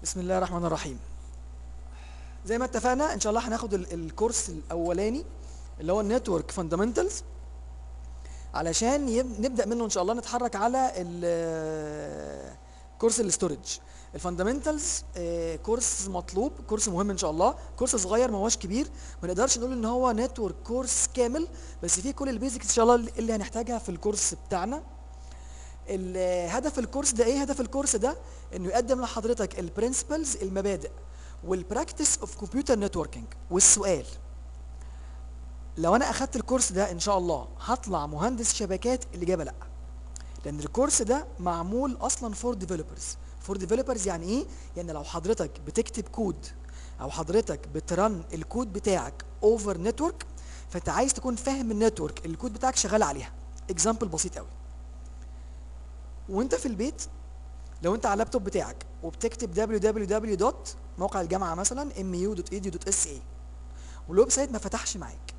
بسم الله الرحمن الرحيم زي ما اتفقنا ان شاء الله هناخد ال- الكورس الاولاني اللي هو النتورك فاندامنتالز علشان يب- نبدا منه ان شاء الله نتحرك على ال- كورس الاستورج الفاندامنتالز كورس مطلوب كورس مهم ان شاء الله كورس صغير ما هوش كبير ما نقدرش نقول ان هو نتورك كورس كامل بس فيه كل البيزكس ان شاء الله اللي هنحتاجها في الكورس بتاعنا ال- هدف الكورس ده ايه هدف الكورس ده انه يقدم لحضرتك البرنسبلز المبادئ والبراكتس اوف كمبيوتر نتوركينج والسؤال لو انا اخدت الكورس ده ان شاء الله هطلع مهندس شبكات الاجابه لا لان الكورس ده معمول اصلا فور ديفلوبرز فور ديفلوبرز يعني ايه يعني لو حضرتك بتكتب كود او حضرتك بترن الكود بتاعك اوفر نتورك فانت عايز تكون فاهم النتورك اللي الكود بتاعك شغال عليها اكزامبل بسيط قوي وانت في البيت لو انت على اللابتوب بتاعك وبتكتب www. موقع الجامعه مثلا mu.edu.sa والويب سايت ما فتحش معاك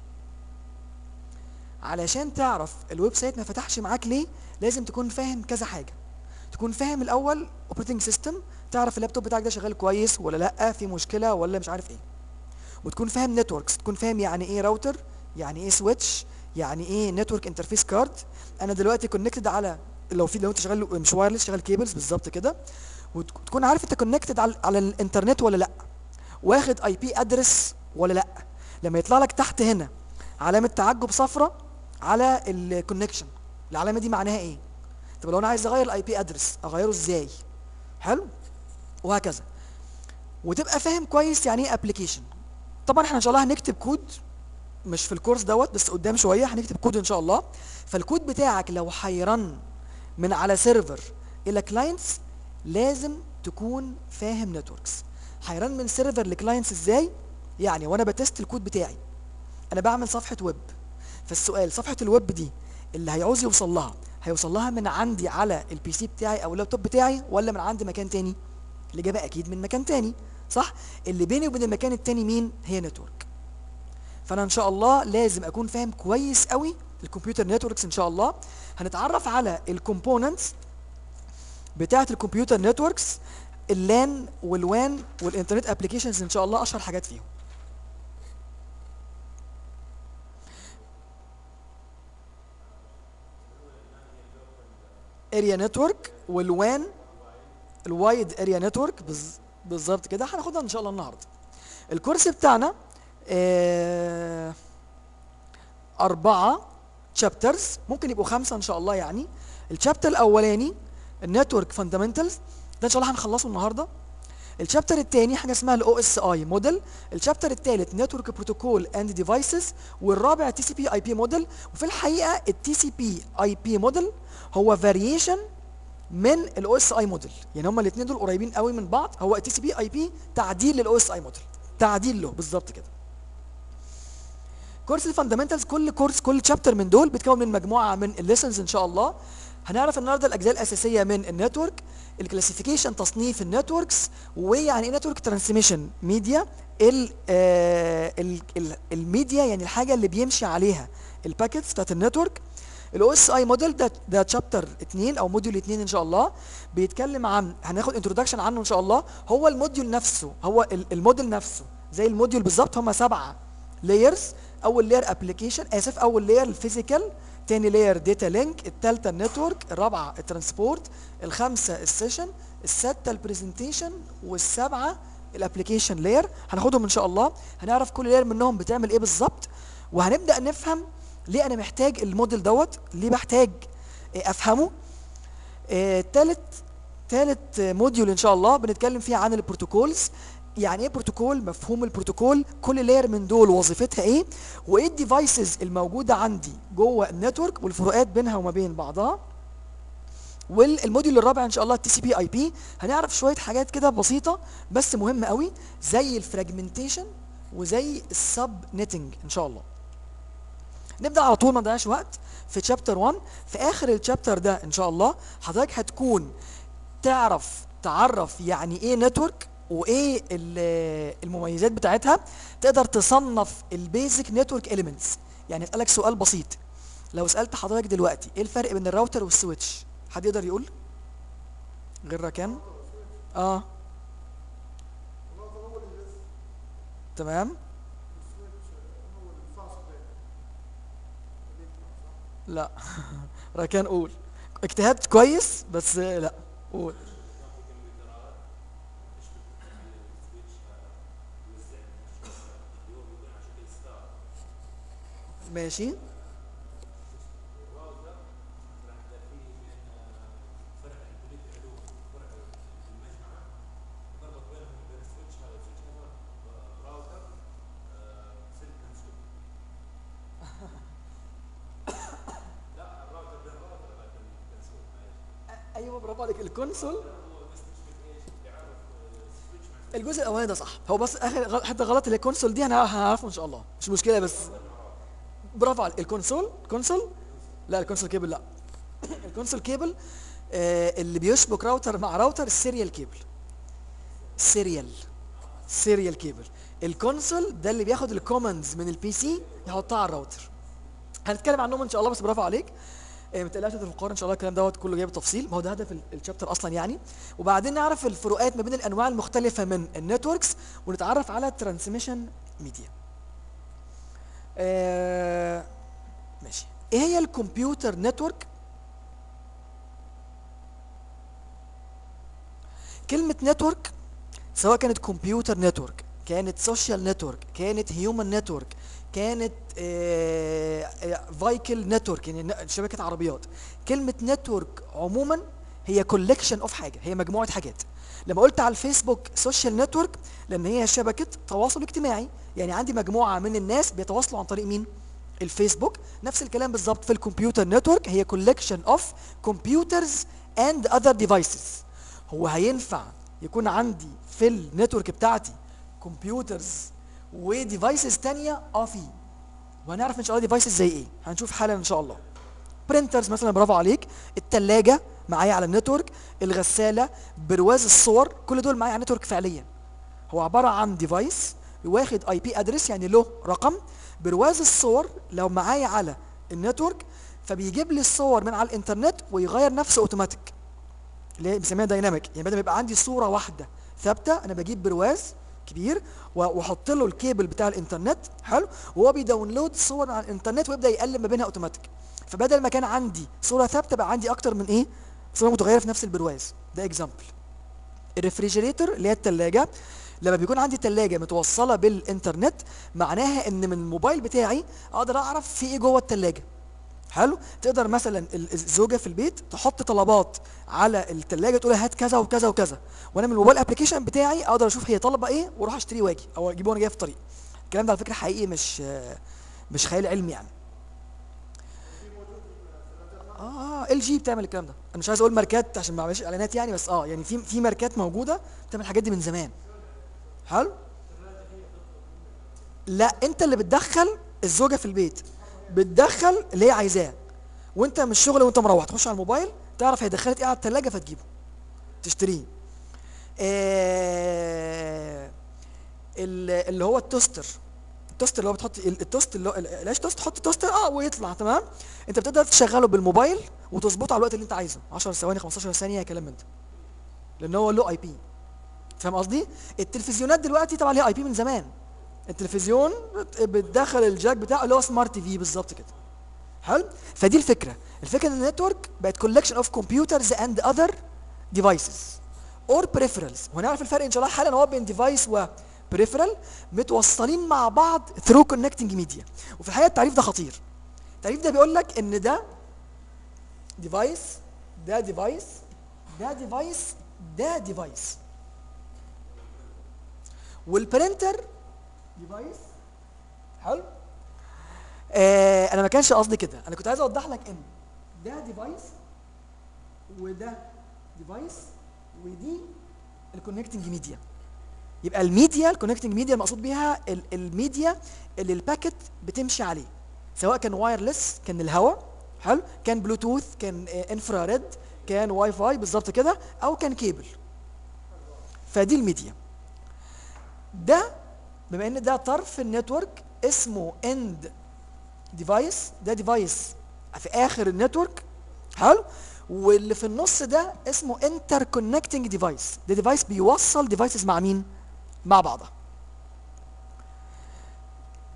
علشان تعرف الويب سايت ما فتحش معاك ليه لازم تكون فاهم كذا حاجه تكون فاهم الاول اوبريتنج سيستم تعرف اللابتوب بتاعك ده شغال كويس ولا لا في مشكله ولا مش عارف ايه وتكون فاهم نتوركس تكون فاهم يعني ايه راوتر يعني ايه سويتش يعني ايه نتورك انترفيس كارد انا دلوقتي كونكتد على لو في لو انت شغال مش وايرلس شغال كيبلز بالظبط كده وتكون عارف انت كونكتد على, على الانترنت ولا لا واخد اي بي ادرس ولا لا لما يطلع لك تحت هنا علامه تعجب صفراء على الكونكشن العلامه دي معناها ايه طب لو انا عايز اغير الاي بي ادرس اغيره ازاي حلو وهكذا وتبقى فاهم كويس يعني ايه ابلكيشن طبعا احنا ان شاء الله هنكتب كود مش في الكورس دوت بس قدام شويه هنكتب كود ان شاء الله فالكود بتاعك لو هيرن من على سيرفر الى كلاينتس لازم تكون فاهم نتوركس هيرن من سيرفر لكلاينتس ازاي يعني وانا بتست الكود بتاعي انا بعمل صفحه ويب فالسؤال صفحه الويب دي اللي هيعوز يوصل لها هيوصل لها من عندي على البي سي بتاعي او اللابتوب بتاعي ولا من عند مكان تاني الاجابه اكيد من مكان تاني صح اللي بيني وبين المكان التاني مين هي نتورك فانا ان شاء الله لازم اكون فاهم كويس قوي الكمبيوتر نتوركس ان شاء الله هنتعرف على الكومبوننتس بتاعه الكمبيوتر نتوركس اللان والوان والانترنت ابلكيشنز ان شاء الله اشهر حاجات فيهم اريا نتورك والوان الوايد اريا نتورك بالظبط كده هناخدها ان شاء الله النهارده الكورس بتاعنا آه أربعة تشابترز ممكن يبقوا خمسة إن شاء الله يعني الشابتر الأولاني النتورك فاندامنتالز ده إن شاء الله هنخلصه النهاردة الشابتر الثاني حاجة اسمها الاو اس اي موديل الشابتر الثالث نتورك بروتوكول اند ديفايسز والرابع تي سي بي اي بي موديل وفي الحقيقة التي سي بي اي بي موديل هو فاريشن من الاو اس اي موديل يعني هما الاثنين دول قريبين قوي من بعض هو التي سي بي اي بي تعديل للاو اس اي موديل تعديل له بالظبط كده كورس الفاندامنتالز كل كورس كل تشابتر من دول بيتكون من مجموعه من الليسنز ان شاء الله هنعرف النهارده الاجزاء الاساسيه من النتورك الكلاسيفيكيشن تصنيف النتوركس ويعني ايه نتورك ترانسميشن ميديا الميديا يعني الحاجه اللي بيمشي عليها الباكيتس بتاعت النتورك الاو اس اي موديل ده ده تشابتر 2 او موديول 2 ان شاء الله بيتكلم عن هناخد انتروداكشن عنه ان شاء الله هو الموديول نفسه هو الموديل نفسه زي الموديول بالظبط هم سبعه لايرز اول لاير ابلكيشن اسف اول لاير الفيزيكال تاني لاير داتا لينك الثالثه النتورك الرابعه الترانسبورت الخامسه السيشن السادسه البرزنتيشن والسابعه الابلكيشن لاير هناخدهم ان شاء الله هنعرف كل لاير منهم بتعمل ايه بالظبط وهنبدا نفهم ليه انا محتاج الموديل دوت ليه بحتاج افهمه ثالث ثالث موديول ان شاء الله بنتكلم فيه عن البروتوكولز يعني ايه بروتوكول مفهوم البروتوكول كل لاير من دول وظيفتها ايه وايه الديفايسز الموجوده عندي جوه النتورك والفروقات بينها وما بين بعضها والموديول الرابع ان شاء الله التي سي بي اي بي هنعرف شويه حاجات كده بسيطه بس مهمه قوي زي الفراجمنتيشن وزي السب نتنج ان شاء الله نبدا على طول ما نضيعش وقت في تشابتر 1 في اخر الشابتر ده ان شاء الله حضرتك هتكون تعرف تعرف يعني ايه نتورك وايه المميزات بتاعتها تقدر تصنف البيزك نتورك اليمنتس يعني اسالك سؤال بسيط لو سالت حضرتك دلوقتي ايه الفرق بين الراوتر والسويتش حد يقدر يقول غير ركان اه تمام السويتش هو الفاصل بين لا ركان قول اجتهدت كويس بس لا قول ماشي ايوه برافو عليك الكونسول الجزء الاولاني ده صح هو بس اخر غل- حته غلط اللي الكونسول دي انا هعرفه ان شاء الله مش مشكله بس برافو عليك الكونسول كونسول لا الكونسول كيبل لا الكونسول كيبل آه اللي بيشبك راوتر مع راوتر السيريال كيبل سيريال سيريال كيبل الكونسول ده اللي بياخد الكوماندز من البي سي يحطها على الراوتر هنتكلم عنهم ان شاء الله بس برافو عليك آه، ما تقلقش في الفقار ان شاء الله الكلام دوت كله جاي بالتفصيل ما هو ده هدف ال- الشابتر اصلا يعني وبعدين نعرف الفروقات ما بين الانواع المختلفه من النتوركس ونتعرف على الترانسميشن ميديا آه ماشي ايه هي الكمبيوتر نتورك كلمه نتورك سواء كانت كمبيوتر نتورك كانت سوشيال نتورك كانت هيومن نتورك كانت فايكل نتورك يعني ن- شبكه عربيات كلمه نتورك عموما هي كولكشن اوف حاجه هي مجموعه حاجات لما قلت على الفيسبوك سوشيال نتورك لان هي شبكه تواصل اجتماعي يعني عندي مجموعه من الناس بيتواصلوا عن طريق مين الفيسبوك نفس الكلام بالظبط في الكمبيوتر نتورك هي كولكشن اوف كمبيوترز اند اذر ديفايسز هو هينفع يكون عندي في النتورك بتاعتي كمبيوترز وديفايسز تانية اه في وهنعرف ان شاء الله ديفايسز زي ايه هنشوف حالا ان شاء الله برينترز مثلا برافو عليك التلاجة معايا على النتورك الغسالة برواز الصور كل دول معايا على النتورك فعليا هو عبارة عن ديفايس واخد اي بي ادرس يعني له رقم برواز الصور لو معايا على النتورك فبيجيب لي الصور من على الانترنت ويغير نفسه اوتوماتيك اللي هي بنسميها دايناميك يعني بدل ما يبقى عندي صوره واحده ثابته انا بجيب برواز كبير و- واحط له الكيبل بتاع الانترنت حلو وهو بيداونلود صور على الانترنت ويبدا يقلب ما بينها اوتوماتيك فبدل ما كان عندي صوره ثابته بقى عندي اكتر من ايه صوره متغيره في نفس البرواز ده اكزامبل الريفريجريتور اللي هي الثلاجه لما بيكون عندي ثلاجه متوصله بالانترنت معناها ان من الموبايل بتاعي اقدر اعرف في ايه جوه الثلاجه حلو تقدر مثلا ال- الزوجه في البيت تحط طلبات على الثلاجه تقول لها هات كذا وكذا وكذا وانا من الموبايل ابلكيشن بتاعي اقدر اشوف هي طالبه ايه واروح اشتريه واجي او اجيبه وانا جاي في الطريق الكلام ده على فكره حقيقي مش مش خيال علمي يعني اه ال جي بتعمل الكلام ده انا مش عايز اقول ماركات عشان ما اعملش اعلانات يعني بس اه يعني في في ماركات موجوده بتعمل الحاجات دي من زمان حلو لا انت اللي بتدخل الزوجه في البيت بتدخل اللي هي عايزاه وانت من الشغل وانت مروح تخش على الموبايل تعرف هي دخلت ايه على الثلاجه فتجيبه تشتريه آه ال- اللي هو التوستر التوستر اللي هو بتحط ال- التوست اللي هو ال- العيش توست تحط توستر اه ويطلع تمام انت بتقدر تشغله بالموبايل وتظبطه على الوقت اللي انت عايزه 10 ثواني 15 ثانيه كلام من ده لان هو له اي بي فاهم قصدي التلفزيونات دلوقتي طبعا ليها اي بي من زمان التلفزيون بت- بتدخل الجاك بتاعه اللي هو سمارت تي في بالظبط كده حلو فدي الفكره الفكره ان النتورك بقت كولكشن اوف كمبيوترز اند اذر ديفايسز اور بريفرالز وهنعرف الفرق ان شاء الله حالا هو بين ديفايس و بريفرال متوصلين مع بعض ثرو كونكتنج ميديا وفي الحقيقه التعريف ده خطير التعريف ده بيقول لك ان ده ديفايس ده ديفايس ده ديفايس ده ديفايس والبرينتر ديفايس حلو آه انا ما كانش قصدي كده انا كنت عايز اوضح لك ان ده ديفايس وده ديفايس ودي الكونكتنج ميديا يبقى الميديا الكونكتنج ميديا المقصود بيها ال- الميديا اللي الباكت بتمشي عليه سواء كان وايرلس كان الهواء حلو كان بلوتوث كان انفراريد كان واي فاي بالظبط كده او كان كيبل فدي الميديا ده بما ان ده طرف النتورك اسمه اند ديفايس ده ديفايس في اخر النتورك حلو واللي في النص ده اسمه انتر كونكتنج ديفايس ده ديفايس بيوصل ديفايسز مع مين مع بعضها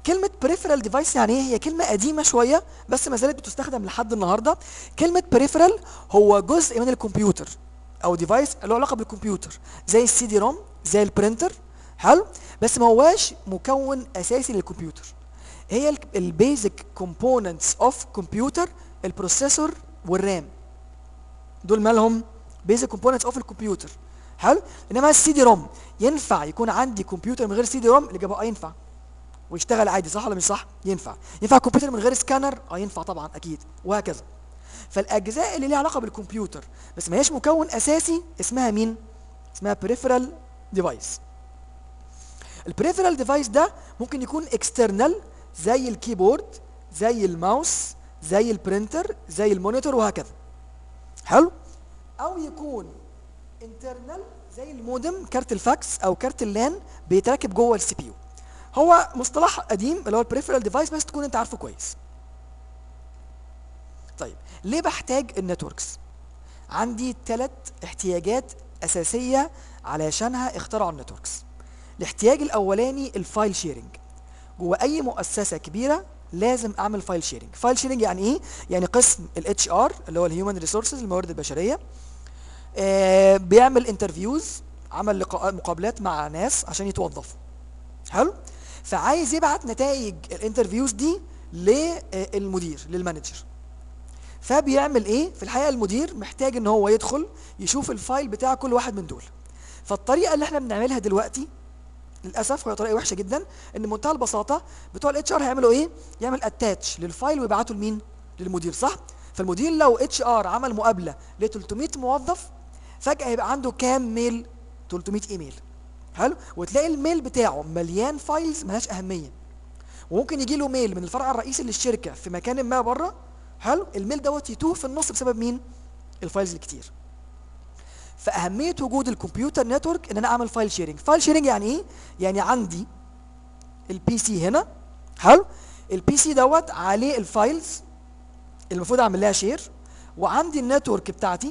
كلمة peripheral device يعني ايه؟ هي كلمة قديمة شوية بس ما زالت بتستخدم لحد النهاردة. كلمة peripheral هو جزء من الكمبيوتر أو ديفايس له علاقة بالكمبيوتر زي السي دي روم زي البرينتر حلو؟ بس ما هواش مكون أساسي للكمبيوتر. هي البيزك كومبوننتس اوف كمبيوتر البروسيسور والرام. دول مالهم؟ بيزك كومبوننتس اوف الكمبيوتر. حلو؟ انما السي دي روم ينفع يكون عندي كمبيوتر من غير سي دي روم؟ الإجابة اه ينفع. ويشتغل عادي صح ولا مش صح؟ ينفع. ينفع كمبيوتر من غير سكانر؟ اه ينفع طبعا اكيد وهكذا. فالاجزاء اللي ليها علاقه بالكمبيوتر بس ما هيش مكون اساسي اسمها مين؟ اسمها peripheral device. البريفرال ديفايس ده ممكن يكون اكسترنال زي الكيبورد زي الماوس زي البرينتر زي المونيتور وهكذا. حلو؟ او يكون انترنال زي المودم كارت الفاكس او كارت اللان بيتركب جوه السي بي يو. هو مصطلح قديم اللي هو البريفرال ديفايس بس تكون انت عارفه كويس. طيب ليه بحتاج النتوركس؟ عندي ثلاث احتياجات اساسيه علشانها اخترعوا النتوركس. الاحتياج الاولاني الفايل شيرنج. جوه اي مؤسسه كبيره لازم اعمل فايل شيرنج. فايل شيرنج يعني ايه؟ يعني قسم الاتش ار اللي هو الهيومن ريسورسز الموارد البشريه آه بيعمل انترفيوز عمل لقاء مقابلات مع ناس عشان يتوظفوا. حلو؟ فعايز يبعت نتائج الانترفيوز دي للمدير للمانجر. فبيعمل ايه في الحقيقه المدير محتاج ان هو يدخل يشوف الفايل بتاع كل واحد من دول فالطريقه اللي احنا بنعملها دلوقتي للاسف هي طريقه وحشه جدا ان بمنتهى البساطه بتوع الاتش ار هيعملوا ايه يعمل اتاتش للفايل ويبعته لمين للمدير صح فالمدير لو اتش ار عمل مقابله ل 300 موظف فجاه هيبقى عنده كام ميل 300 ايميل حلو وتلاقي الميل بتاعه مليان فايلز ملهاش اهميه وممكن يجي له ميل من الفرع الرئيسي للشركه في مكان ما بره حلو الميل دوت يتوه في النص بسبب مين الفايلز الكتير فاهميه وجود الكمبيوتر نتورك ان انا اعمل فايل شيرنج فايل شيرنج يعني ايه يعني عندي البي سي هنا حلو البي سي دوت عليه الفايلز المفروض اعمل لها شير وعندي النتورك بتاعتي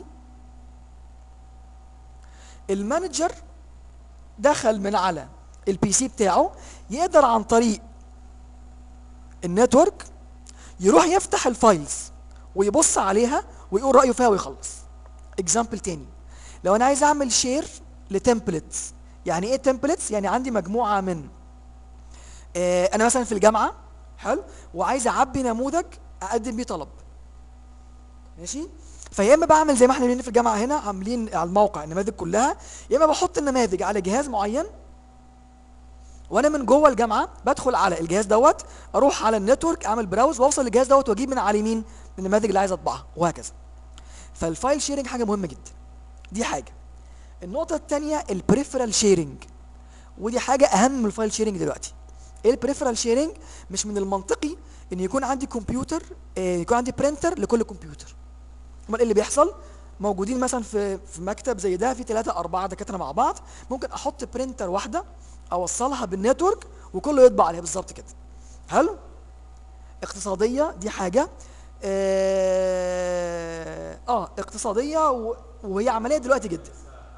المانجر دخل من على البي سي بتاعه يقدر عن طريق النتورك يروح يفتح الفايلز ويبص عليها ويقول رايه فيها ويخلص اكزامبل تاني لو انا عايز اعمل شير لتمبلتس يعني ايه تمبلتس يعني عندي مجموعه من آه انا مثلا في الجامعه حلو وعايز اعبي نموذج اقدم بيه طلب ماشي فيا اما بعمل زي ما احنا عاملين في الجامعه هنا عاملين على الموقع النماذج كلها يا اما بحط النماذج على جهاز معين وانا من جوه الجامعه بدخل على الجهاز دوت اروح على النتورك اعمل براوز واوصل للجهاز دوت واجيب من على يمين النماذج اللي عايز اطبعها وهكذا فالفايل شيرنج حاجه مهمه جدا دي حاجه النقطه الثانيه البريفرال شيرنج ودي حاجه اهم من الفايل شيرنج دلوقتي ايه البريفرال شيرنج مش من المنطقي ان يكون عندي كمبيوتر آه يكون عندي برينتر لكل كمبيوتر امال ايه اللي بيحصل موجودين مثلا في في مكتب زي ده في ثلاثة أربعة دكاترة مع بعض ممكن أحط برينتر واحدة أوصلها بالنتورك وكله يطبع عليها بالظبط كده حلو اقتصادية دي حاجة اه, آه اقتصادية و- وهي عملية دلوقتي جدا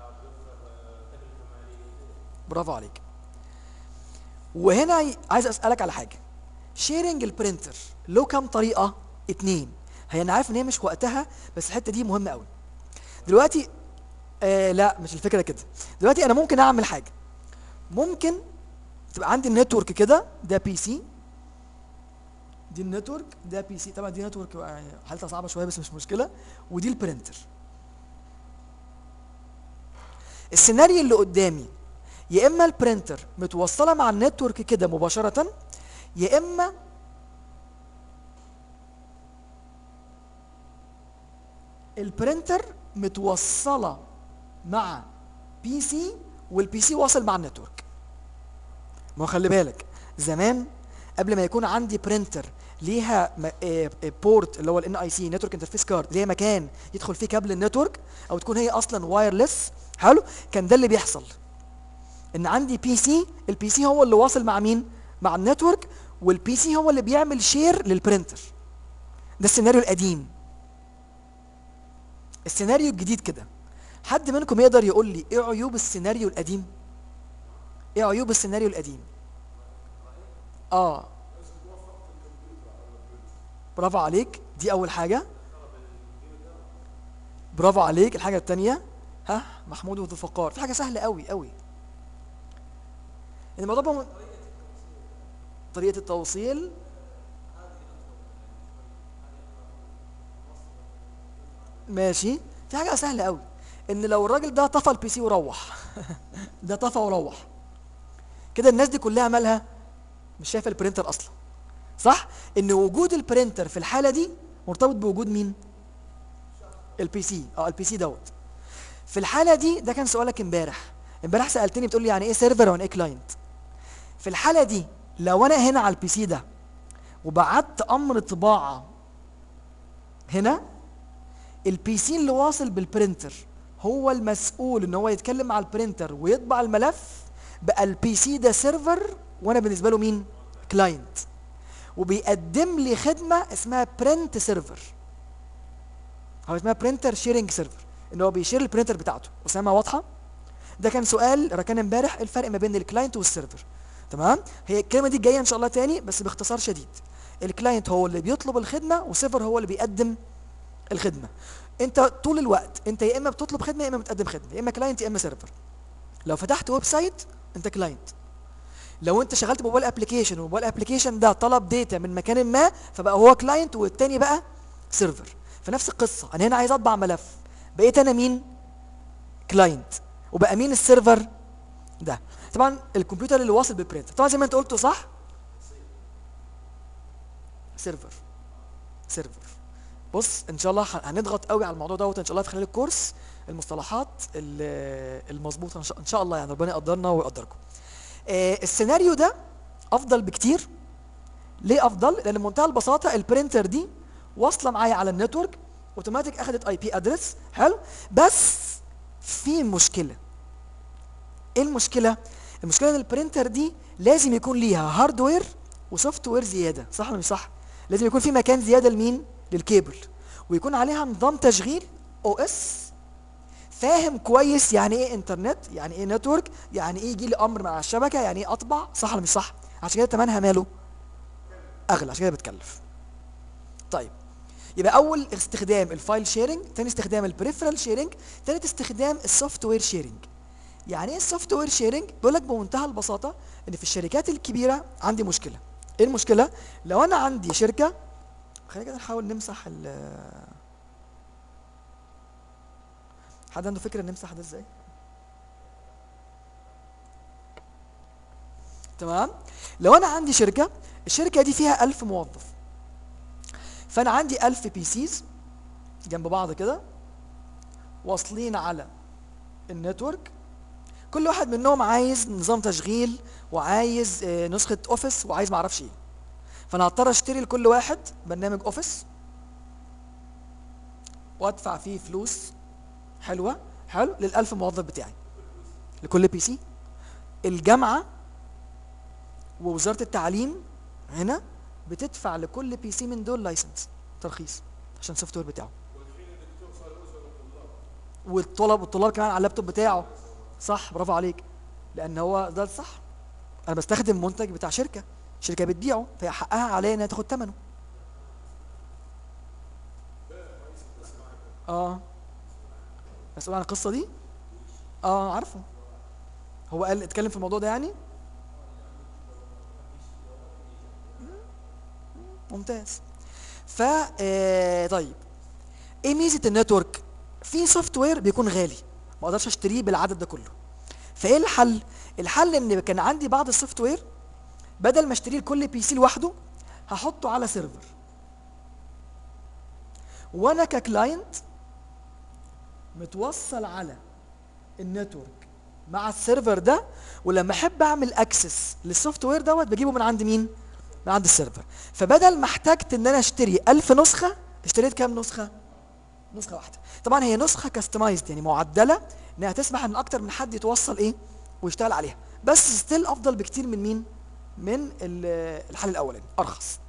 برافو عليك وهنا ي- عايز اسالك على حاجه شيرنج البرينتر له كام طريقه اتنين هي انا عارف ان هي مش وقتها بس الحته دي مهمه قوي دلوقتي آه لا مش الفكره كده دلوقتي انا ممكن اعمل حاجه ممكن تبقى عندي النتورك كده ده بي سي دي النتورك ده بي سي طبعا دي نتورك يعني حالتها صعبه شويه بس مش مشكله ودي البرينتر السيناريو اللي قدامي يا اما البرينتر متوصله مع النتورك كده مباشره يا اما البرينتر متوصله مع بي سي والبي سي واصل مع النتورك ما هو خلي بالك زمان قبل ما يكون عندي برينتر ليها م- آه، آه، بورت اللي هو الان اي سي نتورك انترفيس كارد ليها مكان يدخل فيه كابل النتورك او تكون هي اصلا وايرلس حلو كان ده اللي بيحصل ان عندي بي سي البي سي هو اللي واصل مع مين مع النتورك والبي سي هو اللي بيعمل شير للبرينتر ده السيناريو القديم السيناريو الجديد كده حد منكم يقدر يقول لي ايه عيوب السيناريو القديم ايه عيوب السيناريو القديم اه برافو عليك دي اول حاجه برافو عليك الحاجه الثانيه ها محمود وذو فقار في حاجه سهله قوي قوي ان الموضوع بقى م- طريقه التوصيل ماشي في حاجه سهله قوي ان لو الراجل ده طفى البي سي وروح ده طفى وروح كده الناس دي كلها مالها مش شايفه البرينتر اصلا صح ان وجود البرينتر في الحاله دي مرتبط بوجود مين البي سي اه البي سي دوت في الحاله دي ده كان سؤالك امبارح امبارح سالتني بتقول لي يعني ايه سيرفر ويعني ايه كلاينت في الحاله دي لو انا هنا على البي سي ده وبعت امر طباعه هنا البي سي اللي واصل بالبرينتر هو المسؤول ان هو يتكلم مع البرينتر ويطبع الملف بقى البي سي ده سيرفر وانا بالنسبه له مين كلاينت وبيقدم لي خدمه اسمها برنت سيرفر هو اسمها برينتر شيرنج سيرفر ان هو بيشير البرينتر بتاعته اسامه واضحه ده كان سؤال ركان امبارح إيه الفرق ما بين الكلاينت والسيرفر تمام هي الكلمه دي جايه ان شاء الله تاني بس باختصار شديد الكلاينت هو اللي بيطلب الخدمه والسيرفر هو اللي بيقدم الخدمه انت طول الوقت انت يا اما بتطلب خدمه يا اما بتقدم خدمه يا اما كلاينت يا اما سيرفر لو فتحت ويب سايت انت كلاينت لو انت شغلت موبايل ابلكيشن والموبايل ابلكيشن ده طلب داتا من مكان ما فبقى هو كلاينت والتاني بقى سيرفر فنفس القصه انا هنا عايز اطبع ملف بقيت انا مين كلاينت وبقى مين السيرفر ده طبعا الكمبيوتر اللي واصل بالبرينتر طبعا زي ما انت قلت صح سيرفر سيرفر بص ان شاء الله ه- هنضغط قوي على الموضوع دوت ان شاء الله في خلال الكورس المصطلحات ال- المظبوطه ان شاء- ان شاء الله يعني ربنا يقدرنا ويقدركم آه، السيناريو ده افضل بكتير ليه افضل لان بمنتهى البساطه البرينتر دي واصله معايا على النتورك اوتوماتيك اخدت اي بي ادرس حلو بس في مشكله ايه المشكله المشكله ان البرينتر دي لازم يكون ليها هاردوير وسوفت وير زياده صح ولا مش صح لازم يكون في مكان زياده لمين للكيبل ويكون عليها نظام تشغيل او اس فاهم كويس يعني ايه انترنت يعني ايه نتورك يعني ايه يجي لي امر مع الشبكه يعني ايه اطبع صح ولا مش صح عشان كده ثمنها ماله اغلى عشان كده بتكلف طيب يبقى اول استخدام الفايل شيرنج ثاني استخدام البريفرال شيرنج ثالث استخدام السوفت وير شيرنج يعني ايه السوفت وير شيرنج بيقول لك بمنتهى البساطه ان في الشركات الكبيره عندي مشكله ايه المشكله لو انا عندي شركه خلينا كده نحاول نمسح ال حد عنده فكره نمسح ده ازاي تمام لو انا عندي شركه الشركه دي فيها ألف موظف فانا عندي ألف بي سيز جنب بعض كده واصلين على النتورك كل واحد منهم عايز نظام تشغيل وعايز آه، نسخه اوفيس وعايز معرفش ايه فانا هضطر اشتري لكل واحد برنامج اوفيس وادفع فيه فلوس حلوه حلو للألف موظف بتاعي لكل بي سي الجامعه ووزاره التعليم هنا بتدفع لكل بي سي من دول لايسنس ترخيص عشان السوفت وير بتاعه والطلب والطلاب كمان على اللابتوب بتاعه صح برافو عليك لان هو ده صح انا بستخدم منتج بتاع شركه شركه بتبيعه فهي حقها عليا انها تاخد ثمنه اه مسؤول عن القصه دي اه عارفه هو قال اتكلم في الموضوع ده يعني ممتاز ف آه، طيب ايه ميزه النتورك في سوفت وير بيكون غالي ما اقدرش اشتريه بالعدد ده كله فايه الحل الحل ان كان عندي بعض السوفت وير بدل ما اشتريه لكل بي سي لوحده هحطه على سيرفر وانا ككلاينت متوصل على النتورك مع السيرفر ده ولما احب اعمل اكسس للسوفت وير دوت بجيبه من عند مين من عند السيرفر فبدل ما احتجت ان انا اشتري ألف نسخه اشتريت كام نسخه نسخه واحده طبعا هي نسخه كاستمايزد يعني معدله انها تسمح ان اكتر من حد يتوصل ايه ويشتغل عليها بس ستيل افضل بكتير من مين من ال- الحل الاولاني ارخص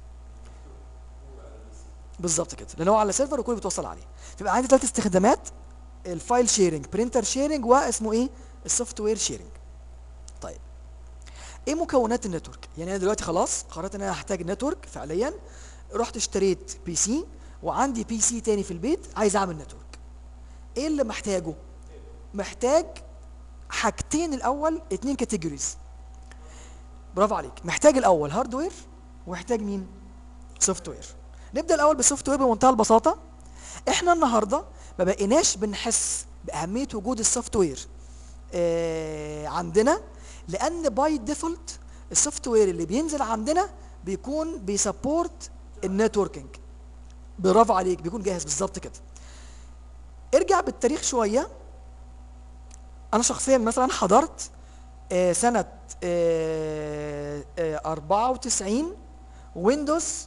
بالظبط كده لان هو على سيرفر وكل بيتوصل عليه فيبقى عندي ثلاث استخدامات الفايل شيرنج برينتر شيرنج واسمه ايه السوفت وير شيرنج طيب ايه مكونات النتورك يعني انا دلوقتي خلاص قررت ان انا هحتاج نتورك فعليا رحت اشتريت بي سي وعندي بي سي تاني في البيت عايز اعمل نتورك ايه اللي محتاجه محتاج حاجتين الاول اتنين كاتيجوريز برافو عليك محتاج الاول هاردوير ومحتاج مين سوفت وير نبدا الاول بالسوفت وير بمنتهى البساطه احنا النهارده ما بقيناش بنحس باهميه وجود السوفت وير آه عندنا لان باي ديفولت السوفت وير اللي بينزل عندنا بيكون بيسبورت النتوركينج برافو عليك بيكون جاهز بالظبط كده ارجع بالتاريخ شويه انا شخصيا مثلا حضرت آه، سنه آه، آه، 94 ويندوز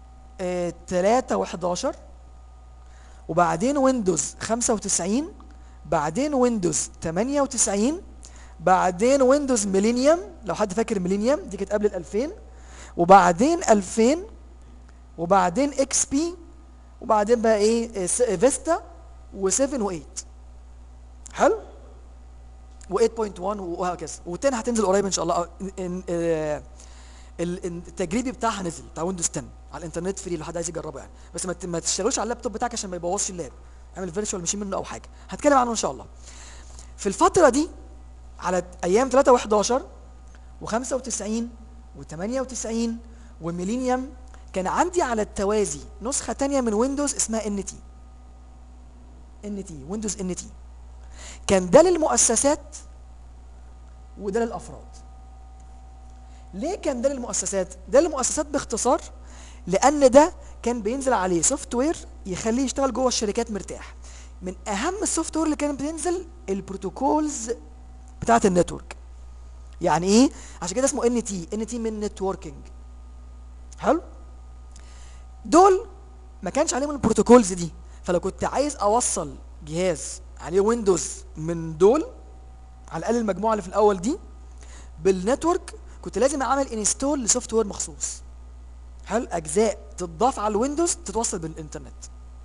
3 و11 وبعدين ويندوز 95 بعدين ويندوز 98 بعدين ويندوز ميلينيوم لو حد فاكر ميلينيوم دي كانت قبل ال 2000 وبعدين 2000 وبعدين اكس بي وبعدين بقى ايه فيستا و7 و8 حلو و8.1 وهكذا و10 هتنزل قريب ان شاء الله إن- إن- آه، ال- إن- التجريبي بتاعها نزل بتاع ويندوز 10 على الانترنت فري لو حد عايز يجربه يعني بس ما ت- ما تشتغلوش على اللابتوب بتاعك عشان ما يبوظش اللاب اعمل فيرتشوال ماشين منه او حاجه هتكلم عنه ان شاء الله في الفتره دي على ايام 3 و11 و95 و98 وميلينيوم كان عندي على التوازي نسخه تانية من ويندوز اسمها ان تي ان تي ويندوز ان تي كان ده للمؤسسات وده للافراد ليه كان ده للمؤسسات ده للمؤسسات باختصار لان ده كان بينزل عليه سوفت وير يخليه يشتغل جوه الشركات مرتاح من اهم السوفت وير اللي كانت بتنزل البروتوكولز بتاعه النتورك يعني ايه عشان كده اسمه ان تي ان تي من نتوركينج حلو دول ما كانش عليهم البروتوكولز دي فلو كنت عايز اوصل جهاز عليه ويندوز من دول على الاقل المجموعه اللي في الاول دي بالنتورك كنت لازم اعمل انستول لسوفت وير مخصوص حلو اجزاء تضاف على الويندوز تتوصل بالانترنت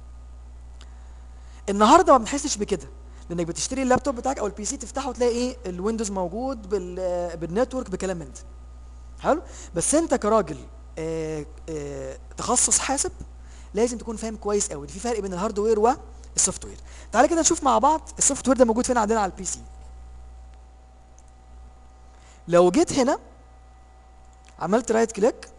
النهارده ما بنحسش بكده لانك بتشتري اللابتوب بتاعك او البي سي تفتحه وتلاقي ايه الويندوز موجود بال بالنتورك بكلام من ده حلو بس انت كراجل آه آه تخصص حاسب لازم تكون فاهم كويس قوي في فرق بين الهاردوير والسوفت وير تعالى كده نشوف مع بعض السوفت وير ده موجود فين عندنا على البي سي لو جيت هنا عملت رايت كليك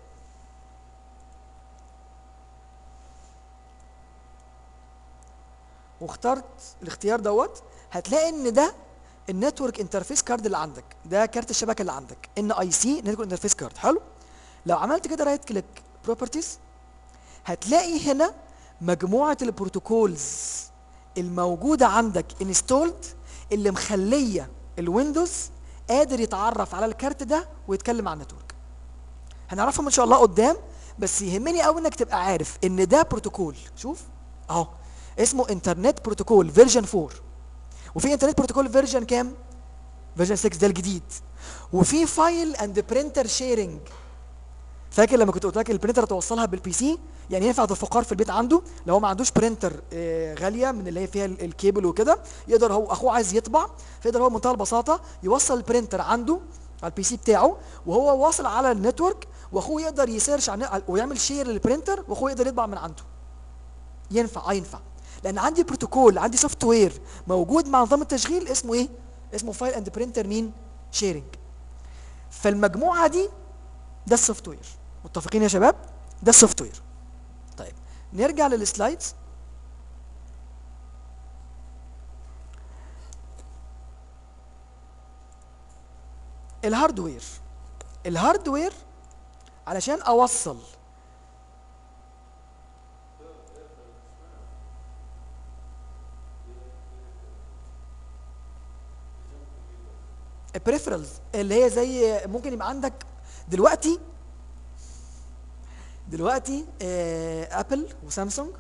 واخترت الاختيار دوت هتلاقي ان ده النتورك انترفيس كارد اللي عندك ده كارت الشبكه اللي عندك ان اي سي نتورك انترفيس كارد حلو لو عملت كده رايت كليك بروبرتيز هتلاقي هنا مجموعه البروتوكولز الموجوده عندك انستولد اللي مخليه الويندوز قادر يتعرف على الكارت ده ويتكلم عن النتورك هنعرفهم ان شاء الله قدام بس يهمني قوي انك تبقى عارف ان ده بروتوكول شوف اهو اسمه انترنت بروتوكول فيرجن 4 وفي انترنت بروتوكول فيرجن كام فيرجن 6 ده الجديد وفي فايل اند برينتر شيرنج فاكر لما كنت قلت لك البرينتر توصلها بالبي سي يعني ينفع الفقار في البيت عنده لو هو ما عندوش برينتر آه، غاليه من اللي هي فيها ال- الكيبل وكده يقدر هو اخوه عايز يطبع فيقدر هو بمنتهى البساطه يوصل البرينتر عنده على البي سي بتاعه وهو واصل على النتورك واخوه يقدر يسيرش عن ويعمل شير للبرينتر واخوه يقدر يطبع من عنده ينفع اه ينفع لان عندي بروتوكول عندي سوفت وير موجود مع نظام التشغيل اسمه ايه اسمه فايل اند برينتر مين شيرنج فالمجموعه دي ده السوفت وير متفقين يا شباب ده السوفت وير طيب نرجع للسلايدز الهاردوير الهاردوير علشان اوصل البريفرالز اللي هي زي ممكن يبقى عندك دلوقتي دلوقتي آه ابل وسامسونج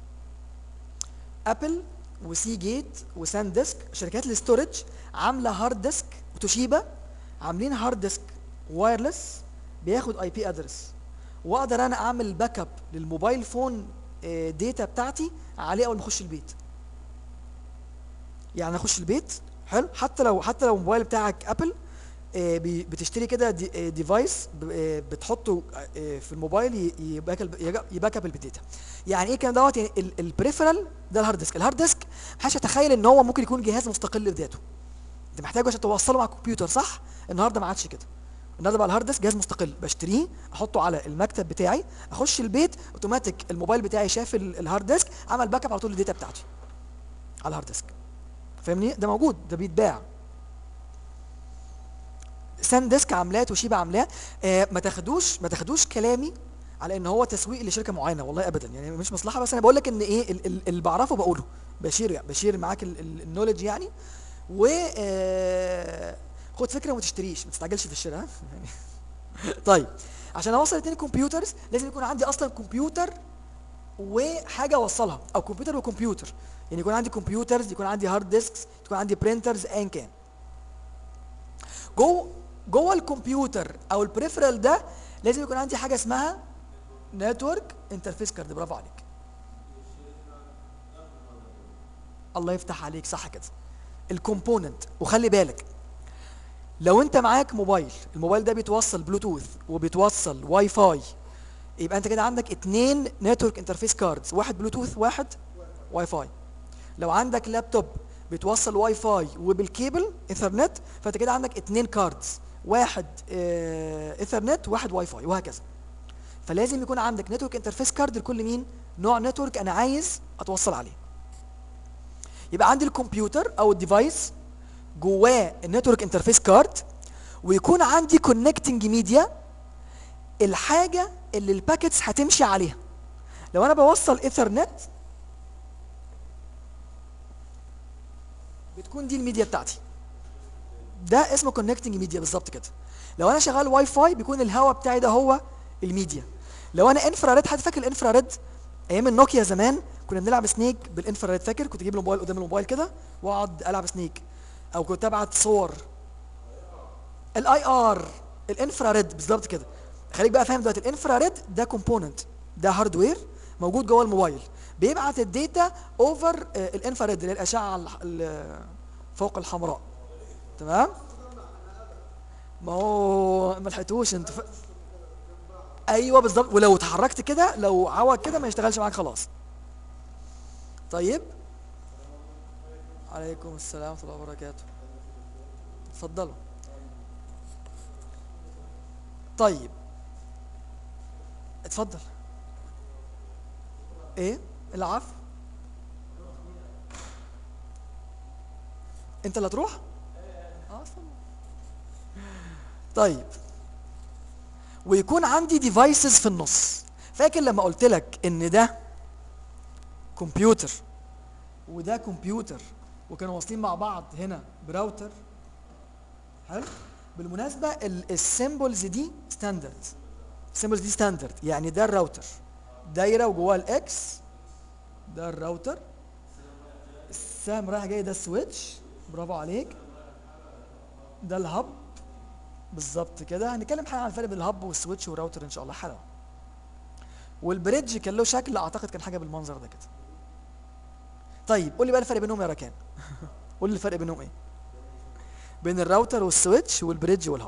ابل وسي جيت وسان ديسك شركات الاستورج عامله هارد ديسك وتوشيبا عاملين هارد ديسك وايرلس بياخد اي بي ادرس واقدر انا اعمل باك اب للموبايل فون آه داتا بتاعتي عليه اول ما اخش البيت يعني اخش البيت حلو حتى لو حتى لو الموبايل بتاعك ابل آه، بي- بتشتري كده دي- آه، ديفايس ب- آه، بتحطه آه، في الموبايل ي- يباك ال- يجا- يباك اب الداتا يعني ايه الكلام دوت يعني ال- البريفرال ده الهارد ديسك الهارد ديسك محدش يتخيل ان هو ممكن يكون جهاز مستقل بذاته انت محتاجه عشان توصله مع الكمبيوتر صح النهارده ما عادش كده النهارده بقى الهارد ديسك جهاز مستقل بشتريه احطه على المكتب بتاعي اخش البيت اوتوماتيك الموبايل بتاعي شاف ال- الهارد ديسك عمل باك اب على طول الداتا بتاعتي على الهارد ديسك فاهمني ده موجود ده بيتباع سان ديسك عاملاه توشيبا عاملاه آه ما تاخدوش ما تاخدوش كلامي على ان هو تسويق لشركه معينه والله ابدا يعني مش مصلحه بس انا بقول لك ان ايه ال- ال- اللي بعرفه بقوله بشير يعني بشير معاك النولج يعني و آه، خد فكره وما تشتريش ما تستعجلش في الشراء ها؟ يعني طيب عشان اوصل اتنين كمبيوترز لازم يكون عندي اصلا كمبيوتر وحاجه اوصلها او كمبيوتر وكمبيوتر يعني يكون عندي كمبيوترز يكون عندي هارد ديسكس يكون عندي برينترز ايا كان جوه جوه الكمبيوتر او البريفرال ده لازم يكون عندي حاجه اسمها نتورك انترفيس كارد برافو عليك الله يفتح عليك صح كده الكومبوننت وخلي بالك لو انت معاك موبايل الموبايل ده بيتوصل بلوتوث وبيتوصل واي فاي يبقى انت كده عندك اتنين نتورك انترفيس كاردز واحد بلوتوث واحد واي فاي لو عندك لابتوب بيتوصل واي فاي وبالكيبل ايثرنت فانت كده عندك اتنين كاردز واحد اه ايثرنت واحد واي فاي وهكذا فلازم يكون عندك نتورك انترفيس كارد لكل مين نوع نتورك انا عايز اتوصل عليه يبقى عندي الكمبيوتر او الديفايس جواه النتورك انترفيس كارد ويكون عندي كونكتنج ميديا الحاجه اللي الباكيتس هتمشي عليها لو انا بوصل ايثرنت بتكون دي الميديا بتاعتي ده اسمه كونكتنج ميديا بالظبط كده لو انا شغال واي فاي بيكون الهواء بتاعي ده هو الميديا لو انا انفراريد حد فاكر الانفراريد ايام النوكيا زمان كنا بنلعب سنيك بالانفراريد فاكر كنت اجيب الموبايل قدام الموبايل كده واقعد العب سنيك او كنت ابعت صور الاي ار الانفراريد بالظبط كده خليك بقى فاهم دلوقتي الانفراريد ده كومبوننت ده هاردوير موجود جوه الموبايل بيبعت الداتا اوفر الانفراريد اللي هي الاشعه الح- ال- فوق الحمراء تمام ما هو ما لحقتوش انت ف... ايوه بالظبط ولو اتحركت كده لو عوج كده ما يشتغلش معاك خلاص طيب عليكم السلام ورحمه الله وبركاته اتفضلوا طيب اتفضل ايه العفو انت اللي هتروح اه اتفضل طيب ويكون عندي ديفايسز في النص فاكر لما قلت لك ان ده كمبيوتر وده كمبيوتر وكانوا واصلين مع بعض هنا براوتر حلو بالمناسبه السيمبلز دي ستاندرد السيمبلز دي ستاندرد يعني ده الراوتر دايره وجواها الاكس ده الراوتر السهم رايح جاي ده السويتش برافو عليك ده الهب بالظبط كده هنتكلم حاجه عن الفرق بين الهب والسويتش والراوتر ان شاء الله حالا والبريدج كان له شكل اعتقد كان حاجه بالمنظر ده كده طيب قول لي بقى الفرق بينهم يا ركان قول لي الفرق بينهم ايه بين الراوتر والسويتش والبريدج والهب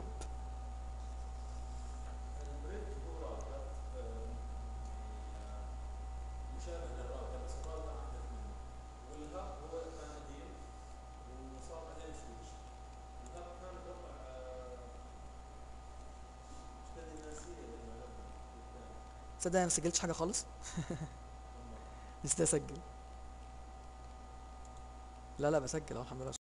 تصدق انا ما سجلتش حاجه خالص نسيت اسجل لا لا بسجل اهو الحمد لله